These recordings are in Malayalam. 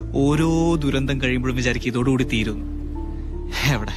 ഓരോ ദുരന്തം കഴിയുമ്പോഴും വിചാരിക്കും ഇതോടുകൂടി തീരുന്നു എവിടെ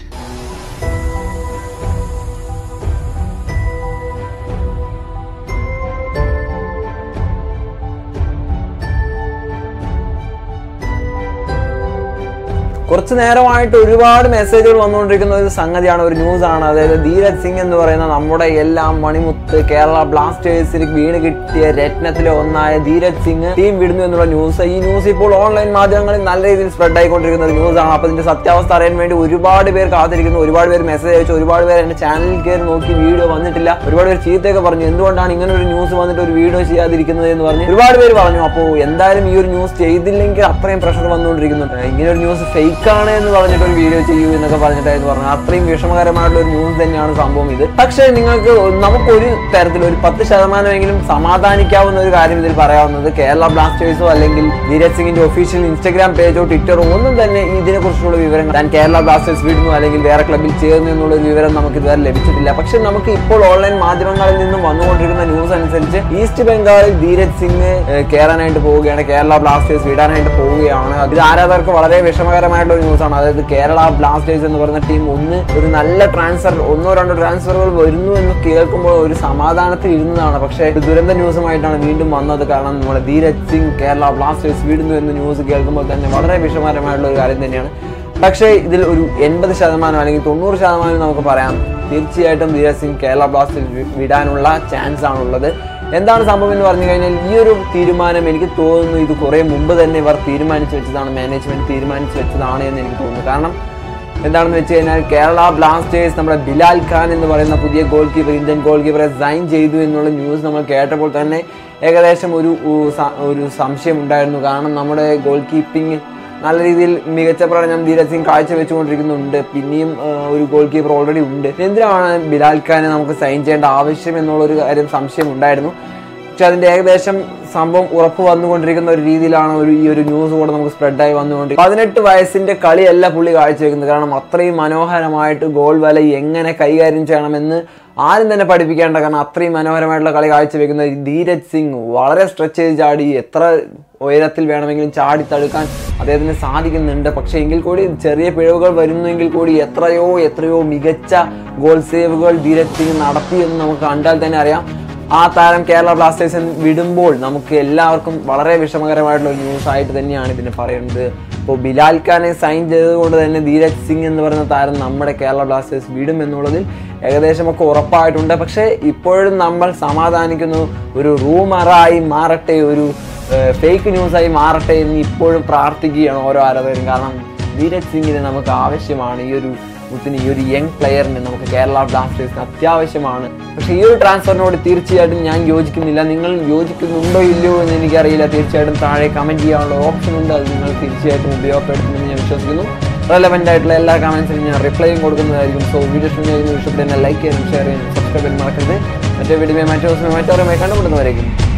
കുറച്ചു നേരമായിട്ട് ഒരുപാട് മെസ്സേജുകൾ വന്നുകൊണ്ടിരിക്കുന്ന ഒരു സംഗതിയാണ് ഒരു ന്യൂസ് ആണ് അതായത് ധീരജ് സിംഗ് എന്ന് പറയുന്ന നമ്മുടെ എല്ലാം മണിമുത്ത് കേരള ബ്ലാസ്റ്റേഴ്സിന് വീണ് കിട്ടിയ രത്നത്തിലെ ഒന്നായ ധീരജ് സിംഗ് ടീം വിടുന്നു എന്നുള്ള ന്യൂസ് ഈ ന്യൂസ് ഇപ്പോൾ ഓൺലൈൻ മാധ്യമങ്ങളിൽ നല്ല രീതിയിൽ സ്പ്രെഡ് ആയിക്കൊണ്ടിരിക്കുന്ന ഒരു ന്യൂസ് ആണ് അപ്പൊ ഇതിന്റെ സത്യാവസ്ഥ അറിയാൻ വേണ്ടി ഒരുപാട് പേർ കാത്തിരിക്കുന്നു ഒരുപാട് പേര് മെസ്സേജ് അയച്ചു ഒരുപാട് പേര് എന്റെ ചാനലിൽ കയറി നോക്കി വീഡിയോ വന്നിട്ടില്ല ഒരുപാട് പേര് ചീത്തയൊക്കെ പറഞ്ഞു എന്തുകൊണ്ടാണ് ഇങ്ങനെ ഒരു ന്യൂസ് വന്നിട്ട് ഒരു വീഡിയോ ചെയ്യാതിരിക്കുന്നത് എന്ന് പറഞ്ഞു ഒരുപാട് പേര് പറഞ്ഞു അപ്പോൾ എന്തായാലും ഈ ഒരു ന്യൂസ് ചെയ്തില്ലെങ്കിൽ അത്രയും പ്രഷർ വന്നുകൊണ്ടിരിക്കുന്നുണ്ട് ഇങ്ങനെ ഒരു ന്യൂസ് ഫേക്ക് ആണ് എന്ന് പറഞ്ഞിട്ട് ഒരു വീഡിയോ ചെയ്യൂ എന്നൊക്കെ പറഞ്ഞിട്ടായിരുന്നു പറഞ്ഞു അത്രയും വിഷമകരമായിട്ടുള്ള ഒരു ന്യൂസ് തന്നെയാണ് സംഭവം ഇത് പക്ഷേ നിങ്ങൾക്ക് നമുക്കൊരു തരത്തിൽ ഒരു പത്ത് ശതമാനമെങ്കിലും സമാധാനിക്കാവുന്ന ഒരു കാര്യം ഇതിൽ പറയാവുന്നത് കേരള ബ്ലാസ്റ്റേഴ്സോ അല്ലെങ്കിൽ ധീരജ് സിംഗിന്റെ ഒഫീഷ്യൽ ഇൻസ്റ്റാഗ്രാം പേജോ ട്വിറ്ററോ ഒന്നും തന്നെ ഇതിനെ കുറിച്ചുള്ള വിവരങ്ങൾ ഞാൻ കേരള ബ്ലാസ്റ്റേഴ്സ് വിടുന്നു അല്ലെങ്കിൽ വേറെ ക്ലബിൽ ചേർന്നു എന്നുള്ള ഒരു വിവരം നമുക്ക് ഇതുവരെ ലഭിച്ചിട്ടില്ല പക്ഷെ നമുക്ക് ഇപ്പോൾ ഓൺലൈൻ മാധ്യമങ്ങളിൽ നിന്നും വന്നുകൊണ്ടിരിക്കുന്ന ന്യൂസ് അനുസരിച്ച് ഈസ്റ്റ് ബംഗാളിൽ ധീരജ് സിംഗ് ഏഹ്, കയറാനായിട്ട് പോവുകയാണ് കേരള ബ്ലാസ്റ്റേഴ്സ് വിടാനായിട്ട് പോവുകയാണ് ഇത് ആരാധകർക്ക് വളരെ വിഷമകരമായിട്ടുള്ള ഒരു ന്യൂസാണ് അതായത് കേരള ബ്ലാസ്റ്റേഴ്സ് എന്ന് പറയുന്ന ടീം ഒന്ന് ഒരു നല്ല ട്രാൻസ്ഫർ ഒന്നോ രണ്ടോ ട്രാൻസ്ഫറുകൾ വരുന്നു എന്ന് കേൾക്കുമ്പോൾ ഒരു സമാധാനത്തിൽ ഇരുന്നതാണ് പക്ഷേ ഇത് ദുരന്ത ന്യൂസുമായിട്ടാണ് വീണ്ടും വന്നത് കാരണം നമ്മുടെ ധീരജ് സിംഗ് കേരള ബ്ലാസ്റ്റേഴ്സ് വിടുന്നു എന്ന് ന്യൂസ് കേൾക്കുമ്പോൾ തന്നെ വളരെ വിഷമകരമായിട്ടുള്ള ഒരു കാര്യം തന്നെയാണ് പക്ഷേ ഇതിൽ ഒരു എൺപത് ശതമാനം അല്ലെങ്കിൽ തൊണ്ണൂറ് ശതമാനം നമുക്ക് പറയാം തീർച്ചയായിട്ടും ധീരജ് സിംഗ് കേരള ബ്ലാസ്റ്റേഴ്സ് വി- വിടാനുള്ള ചാൻസ് ആണുള്ളത് എന്താണ് സംഭവം എന്ന് പറഞ്ഞു കഴിഞ്ഞാൽ ഈ ഒരു തീരുമാനം എനിക്ക് തോന്നുന്നു ഇത് കുറെ മുമ്പ് തന്നെ ഇവർ തീരുമാനിച്ചു വെച്ചതാണ് മാനേജ്മെന്റ് തീരുമാനിച്ചു വെച്ചതാണ് എന്ന് എനിക്ക് തോന്നുന്നു കാരണം എന്താണെന്ന് വെച്ച് കഴിഞ്ഞാൽ കേരള ബ്ലാസ്റ്റേഴ്സ് നമ്മുടെ ബിലാൽ ഖാൻ എന്ന് പറയുന്ന പുതിയ ഗോൾ കീപ്പർ ഇന്ത്യൻ ഗോൾ കീപ്പറെ സൈൻ ചെയ്തു എന്നുള്ള ന്യൂസ് നമ്മൾ കേട്ടപ്പോൾ തന്നെ ഏകദേശം ഒരു ഉ- സ- ഒരു സംശയം ഉണ്ടായിരുന്നു കാരണം നമ്മുടെ ഗോൾ കീപ്പിംഗ് നല്ല രീതിയിൽ മികച്ച പ്രകടനം ധീരജ് സിംഗ് കാഴ്ചവെച്ചുകൊണ്ടിരിക്കുന്നുണ്ട് പിന്നെയും ആ, ഒരു ഗോൾ കീപ്പർ ഓൾറെഡി ഉണ്ട് എന്തിനാണ് ബിലാൽ ഖാനെ നമുക്ക് സൈൻ ചെയ്യേണ്ട ആവശ്യം എന്നുള്ള ഒരു കാര്യം സംശയം ഉണ്ടായിരുന്നു പക്ഷെ അതിന്റെ ഏകദേശം സംഭവം ഉറപ്പ് വന്നുകൊണ്ടിരിക്കുന്ന ഒരു രീതിയിലാണ് ഒരു ഈ ഒരു ന്യൂസ് കൂടെ നമുക്ക് സ്പ്രെഡായി വന്നുകൊണ്ട് പതിനെട്ട് വയസ്സിന്റെ കളിയല്ല പുള്ളി കാഴ്ചവെക്കുന്നത് കാരണം അത്രയും മനോഹരമായിട്ട് ഗോൾ വല എങ്ങനെ കൈകാര്യം ചെയ്യണമെന്ന് ആരും തന്നെ പഠിപ്പിക്കേണ്ട കാരണം അത്രയും മനോഹരമായിട്ടുള്ള കളി കാഴ്ചവെക്കുന്ന ഈ ധീരജ് സിംഗ് വളരെ സ്ട്രെച്ച് ചെയ്ത് ചാടി എത്ര ഉയരത്തിൽ വേണമെങ്കിലും ചാടി തടുക്കാൻ അദ്ദേഹത്തിന് സാധിക്കുന്നുണ്ട് പക്ഷേ എങ്കിൽ കൂടി ചെറിയ പിഴവുകൾ വരുന്നെങ്കിൽ കൂടി എത്രയോ എത്രയോ മികച്ച ഗോൾ സേവുകൾ ധീരജ് സിംഗ് നടത്തി എന്ന് നമുക്ക് കണ്ടാൽ തന്നെ അറിയാം ആ താരം കേരള ബ്ലാസ്റ്റേഴ്സ് വിടുമ്പോൾ നമുക്ക് എല്ലാവർക്കും വളരെ വിഷമകരമായിട്ടുള്ള ഒരു ന്യൂസ് ആയിട്ട് തന്നെയാണ് ഇതിന് പറയുന്നത് ഇപ്പോൾ ബിലാൽ ഖാനെ സൈൻ ചെയ്തതുകൊണ്ട് തന്നെ ധീരജ് സിംഗ് എന്ന് പറയുന്ന താരം നമ്മുടെ കേരള ബ്ലാസ്റ്റേഴ്സ് വിടും എന്നുള്ളതിൽ ഏകദേശമൊക്കെ ഉറപ്പായിട്ടുണ്ട് പക്ഷേ ഇപ്പോഴും നമ്മൾ സമാധാനിക്കുന്നു ഒരു റൂമറായി മാറട്ടെ ഒരു ഫേക്ക് ന്യൂസായി മാറട്ടെ എന്ന് ഇപ്പോഴും പ്രാർത്ഥിക്കുകയാണ് ഓരോ ആരാധകരും കാരണം ധീരജ് സിംഗിന് നമുക്ക് ആവശ്യമാണ് ഈ ഒരു മുത്തിന് ഈ ഒരു യങ് പ്ലെയറിന് നമുക്ക് കേരള ബ്ലാസ്റ്റേഴ്സിന് അത്യാവശ്യമാണ് പക്ഷേ ഈ ഒരു ട്രാൻസ്ഫറിനോട് തീർച്ചയായിട്ടും ഞാൻ യോജിക്കുന്നില്ല നിങ്ങൾ യോജിക്കുന്നുണ്ടോ ഇല്ലയോ എന്ന് എനിക്കറിയില്ല തീർച്ചയായിട്ടും താഴെ കമൻറ്റ് ചെയ്യാനുള്ള ഓപ്ഷൻ ഉണ്ട് അത് നിങ്ങൾ തീർച്ചയായിട്ടും ഉപയോഗപ്പെടുത്തുമെന്ന് ഞാൻ വിശ്വസിക്കുന്നു റെലവെൻ്റ് ആയിട്ടുള്ള എല്ലാ കമൻസിനും ഞാൻ റിപ്ലൈയും കൊടുക്കുന്നതായിരിക്കും സോ വീഡിയോ ഇഷ്ടപ്പെടുന്ന ലൈക്ക് ചെയ്യാനും ഷെയർ ചെയ്യാനും സബ്സ്ക്രൈബ് ചെയ്യാനും മറക്കരുത് മറ്റേ വീഡിയോ മറ്റേ ദിവസം മറ്റോറുമായി കണ്ടുമുട്ടുന്നവരേക്കും